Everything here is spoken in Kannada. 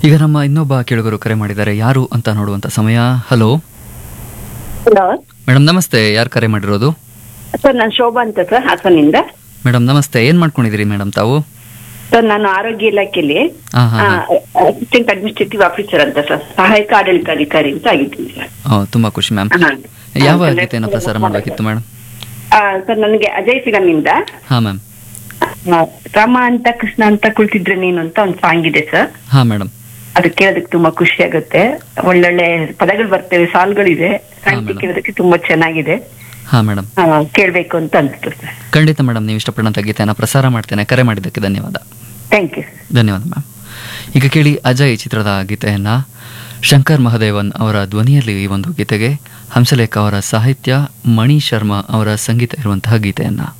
ಈಗ ನಮ್ಮ ಇನ್ನೊಬ್ಬ ಕೇಳುಗರು ಕರೆ ಮಾಡಿದ್ದಾರೆ ಯಾರು ಅಂತ ನೋಡುವಂತ ಸಮಯ ಹಲೋ ಹಲೋ ಮೇಡಮ್ ನಮಸ್ತೆ ಯಾರು ಕರೆ ಮಾಡಿರೋದು ಸರ್ ನಾನು ಶೋಭಾ ಅಂತ ಸರ್ ಹಾಸನಿಂದ ಮೇಡಮ್ ನಮಸ್ತೆ ಏನ್ ಮಾಡ್ಕೊಂಡಿದ್ದೀರಿ ಮೇಡಮ್ ತಾವು ಸರ್ ನಾನು ಆರೋಗ್ಯ ಇಲಾಖೆಯಲ್ಲಿ ಹಾ ಹಾ ಹಾ. ಅಸಿಸ್ಟೆಂಟ್ ಅಡ್ಮಿನಿಸ್ಟ್ರೇಟಿವ್ ಆಫೀಸರ್ ಅಂತ ಸರ್ ಸಹಾಯಕ ಆಡಳಿತಾಧಿಕಾರಿ ಅಂತ ಆಗಿದ್ದೀನಿ ಸರ್ ಓ, ತುಂಬಾ ಖುಷಿ ಮ್ಯಾಮ್ ಹಾ. ಯಾವ ಹಾ, ಗೀತೆಯನ್ನು ಪ್ರಸಾರ ಮಾಡಬೇಕಿತ್ತು ಮೇಡಮ್ ಆ, ಸರ್ ನನಗೆ ಅಜಯ್ ಫಿಲಮ್ ಇಂದ ಹಾ ಮ್ಯಾಮ್ ಆ, ರಾಮ ಅಂತ ಕೃಷ್ಣ ಅಂತ ಕುಳಿತಿದ್ರೆ ನೀನು ಅಂತ ಒಂದು ಸಾಂಗ್ ಇದೆ ಸರ್ ಹಾ ಮೇಡಮ್ ಅದು ಕೇಳೋದಕ್ಕೆ ತುಂಬಾ ಖುಷಿ ಆಗುತ್ತೆ ಒಳ್ಳೊಳ್ಳೆ ಪದಗಳು ಬರ್ತವೆ ಸಾಲ್ಗಳಿದೆ ಸಾಹಿತ್ಯ madam. ಕೇಳೋದಕ್ಕೆ ತುಂಬಾ ಚೆನ್ನಾಗಿದೆ ಹಾ ಮೇಡಮ್ ಆ, ಕೇಳ್ಬೇಕು ಅಂತ ಅನ್ಸುತ್ತೆ ಸರ್ ಖಂಡಿತ ಮೇಡಮ್ ನೀವು ಇಷ್ಟಪಟ್ಟಂತ ಗೀತೆಯನ್ನು ಪ್ರಸಾರ ಮಾಡ್ತೇನೆ ಕರೆ ಮಾಡಿದ್ದಕ್ಕೆ ಧನ್ಯವಾದ ಥ್ಯಾಂಕ್ ಯು ಧನ್ಯವಾದ ಮ್ಯಾಮ್ ಈಗ ಕೇಳಿ ಅಜಯ್ ಚಿತ್ರದ ಗೀತೆಯನ್ನ ಶಂಕರ್ ಮಹದೇವನ್ ಅವರ ಧ್ವನಿಯಲ್ಲಿ ಈ ಒಂದು ಗೀತೆಗೆ ಹಂಸಲೇಖ ಅವರ ಸಾಹಿತ್ಯ ಮಣಿ ಶರ್ಮಾ ಅವರ ಸಂಗೀತ ಇರುವಂತಹ ಗೀತೆಯನ್ನ